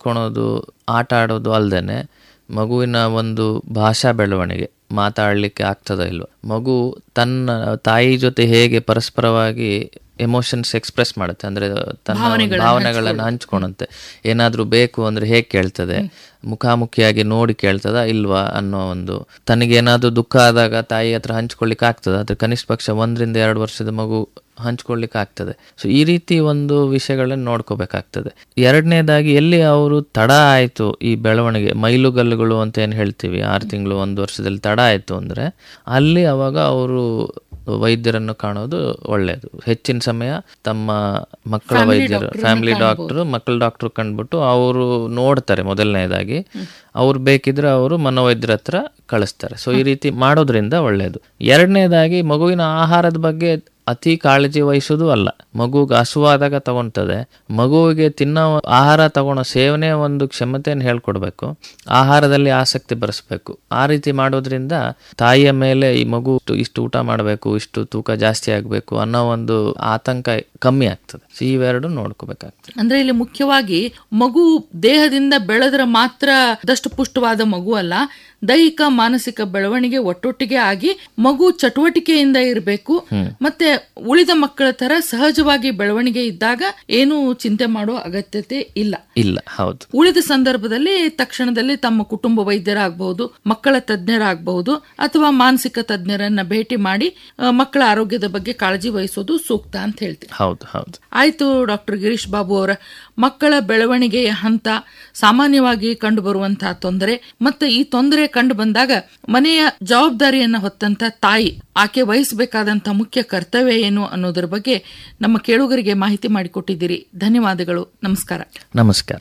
ಕೂತ್ಕೊಳೋದು ಆಟ ಆಡೋದು ಅಲ್ದೇನೆ ಮಗುವಿನ ಒಂದು ಭಾಷಾ ಬೆಳವಣಿಗೆ ಮಾತಾಡಲಿಕ್ಕೆ ಆಗ್ತದ ಇಲ್ವ ಮಗು ತನ್ನ ತಾಯಿ ಜೊತೆ ಹೇಗೆ ಪರಸ್ಪರವಾಗಿ ಎಮೋಷನ್ಸ್ ಎಕ್ಸ್ಪ್ರೆಸ್ ಮಾಡುತ್ತೆ ಅಂದ್ರೆ ತನ್ನ ಭಾವನೆಗಳನ್ನು ಹಂಚ್ಕೊಳುತ್ತೆ ಏನಾದ್ರೂ ಬೇಕು ಅಂದ್ರೆ ಹೇಗೆ ಕೇಳ್ತದೆ ಮುಖಾಮುಖಿಯಾಗಿ ನೋಡಿ ಕೇಳ್ತದ ಇಲ್ವಾ ಅನ್ನೋ ಒಂದು ತನಗೇನಾದ್ರೂ ದುಃಖ ಆದಾಗ ತಾಯಿ ಹತ್ರ ಹಂಚ್ಕೊಳ್ಳಿಕ್ಕೆ ಆಗ್ತದ ಅದು ಕನಿಷ್ಠ ಪಕ್ಷ ಒಂದರಿಂದ ಎರಡು ವರ್ಷದ ಮಗು ಹಂಚ್ಕೊಳ್ಳಿಕ್ಕೆ ಆಗ್ತದೆ ಸೊ ಈ ರೀತಿ ಒಂದು ವಿಷಯಗಳನ್ನ ನೋಡ್ಕೋಬೇಕಾಗ್ತದೆ ಎರಡನೇದಾಗಿ ಎಲ್ಲಿ ಅವರು ತಡ ಆಯಿತು ಈ ಬೆಳವಣಿಗೆ ಮೈಲುಗಲ್ಲುಗಳು ಅಂತ ಏನು ಹೇಳ್ತೀವಿ ಆರು ತಿಂಗಳು ಒಂದು ವರ್ಷದಲ್ಲಿ ತಡ ಆಯಿತು ಅಂದರೆ ಅಲ್ಲಿ ಅವಾಗ ಅವರು ವೈದ್ಯರನ್ನು ಕಾಣೋದು ಒಳ್ಳೆಯದು ಹೆಚ್ಚಿನ ಸಮಯ ತಮ್ಮ ಮಕ್ಕಳ ವೈದ್ಯರು ಫ್ಯಾಮಿಲಿ ಡಾಕ್ಟರ್ ಮಕ್ಕಳ ಡಾಕ್ಟರ್ ಕಂಡ್ಬಿಟ್ಟು ಅವರು ನೋಡ್ತಾರೆ ಮೊದಲನೇದಾಗಿ ಅವ್ರು ಬೇಕಿದ್ರೆ ಅವರು ಮನೋವೈದ್ಯರ ಹತ್ರ ಕಳಿಸ್ತಾರೆ ಸೊ ಈ ರೀತಿ ಮಾಡೋದ್ರಿಂದ ಒಳ್ಳೆಯದು ಎರಡನೇದಾಗಿ ಮಗುವಿನ ಆಹಾರದ ಬಗ್ಗೆ ಅತಿ ಕಾಳಜಿ ವಹಿಸೋದು ಅಲ್ಲ ಮಗುಗೆ ಹಸುವಾದಾಗ ತಗೊಳ್ತದೆ ಮಗುವಿಗೆ ತಿನ್ನೋ ಆಹಾರ ತಗೊಳ್ಳೋ ಸೇವನೆ ಒಂದು ಕ್ಷಮತೆಯನ್ನು ಹೇಳ್ಕೊಡ್ಬೇಕು ಆಹಾರದಲ್ಲಿ ಆಸಕ್ತಿ ಬರೆಸ್ಬೇಕು ಆ ರೀತಿ ಮಾಡೋದ್ರಿಂದ ತಾಯಿಯ ಮೇಲೆ ಈ ಮಗು ಇಷ್ಟು- ಇಷ್ಟು ಊಟ ಮಾಡಬೇಕು ಇಷ್ಟು ತೂಕ ಜಾಸ್ತಿ ಆಗಬೇಕು ಅನ್ನೋ ಒಂದು ಆತಂಕ ಕಮ್ಮಿ ಆಗ್ತದೆ ಸೊ ಇವೆರಡು ನೋಡ್ಕೋಬೇಕಾಗ್ತದೆ ಅಂದ್ರೆ ಇಲ್ಲಿ ಮುಖ್ಯವಾಗಿ ಮಗು ದೇಹದಿಂದ ಬೆಳೆದ್ರೆ ಮಾತ್ರ ದಷ್ಟು ಪುಷ್ಟವಾದ ಮಗು ಅಲ್ಲ ದೈಹಿಕ ಮಾನಸಿಕ ಬೆಳವಣಿಗೆ ಒಟ್ಟೊಟ್ಟಿಗೆ ಆಗಿ ಮಗು ಚಟುವಟಿಕೆಯಿಂದ ಇರಬೇಕು ಮತ್ತೆ ಉಳಿದ ಮಕ್ಕಳ ತರ ಸಹಜವಾಗಿ ಬೆಳವಣಿಗೆ ಇದ್ದಾಗ ಏನು ಚಿಂತೆ ಮಾಡೋ ಅಗತ್ಯತೆ ಇಲ್ಲ ಇಲ್ಲ ಹೌದು ಉಳಿದ ಸಂದರ್ಭದಲ್ಲಿ ತಕ್ಷಣದಲ್ಲಿ ತಮ್ಮ ಕುಟುಂಬ ವೈದ್ಯರಾಗಬಹುದು ಮಕ್ಕಳ ತಜ್ಞರಾಗಬಹುದು ಅಥವಾ ಮಾನಸಿಕ ತಜ್ಞರನ್ನ ಭೇಟಿ ಮಾಡಿ ಆ, ಮಕ್ಕಳ ಆರೋಗ್ಯದ ಬಗ್ಗೆ ಕಾಳಜಿ ವಹಿಸೋದು ಸೂಕ್ತ ಅಂತ ಹೇಳ್ತೀನಿ ಹೌದು ಹೌದು ಆಯ್ತು ಡಾಕ್ಟರ್ ಗಿರೀಶ್ ಬಾಬು ಅವರ ಮಕ್ಕಳ ಬೆಳವಣಿಗೆಯ ಹಂತ ಸಾಮಾನ್ಯವಾಗಿ ಕಂಡುಬರುವಂತಹ ತೊಂದರೆ ಮತ್ತು ಈ ತೊಂದರೆ ಕಂಡು ಬಂದಾಗ ಮನೆಯ ಜವಾಬ್ದಾರಿಯನ್ನ ಹೊತ್ತಂತ ತಾಯಿ ಆಕೆ ವಹಿಸಬೇಕಾದಂತ ಮುಖ್ಯ ಕರ್ತವ್ಯ ಏನು ಅನ್ನೋದರ ಬಗ್ಗೆ ನಮ್ಮ ಕೇಳುಗರಿಗೆ ಮಾಹಿತಿ ಮಾಡಿಕೊಟ್ಟಿದ್ದೀರಿ ಧನ್ಯವಾದಗಳು ನಮಸ್ಕಾರ ನಮಸ್ಕಾರ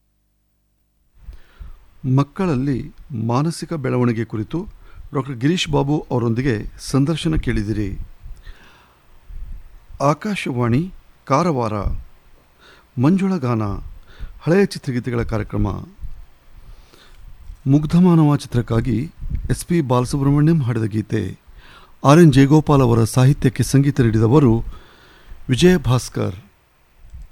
ಮಕ್ಕಳಲ್ಲಿ ಮಾನಸಿಕ ಬೆಳವಣಿಗೆ ಕುರಿತು ಡಾಕ್ಟರ್ ಗಿರೀಶ್ ಬಾಬು ಅವರೊಂದಿಗೆ ಸಂದರ್ಶನ ಕೇಳಿದಿರಿ ಆಕಾಶವಾಣಿ ಕಾರವಾರ ಮಂಜುಳ ಗಾನ ಹಳೆಯ ಚಿತ್ರಗೀತೆಗಳ ಕಾರ್ಯಕ್ರಮ ಮುಗ್ಧಮಾನವ ಚಿತ್ರಕ್ಕಾಗಿ ಎಸ್ ಪಿ ಬಾಲಸುಬ್ರಹ್ಮಣ್ಯಂ ಹಾಡಿದ ಗೀತೆ ಆರ್ ಎನ್ ಜಯಗೋಪಾಲ್ ಅವರ ಸಾಹಿತ್ಯಕ್ಕೆ ಸಂಗೀತ ನೀಡಿದವರು ವಿಜಯ ಭಾಸ್ಕರ್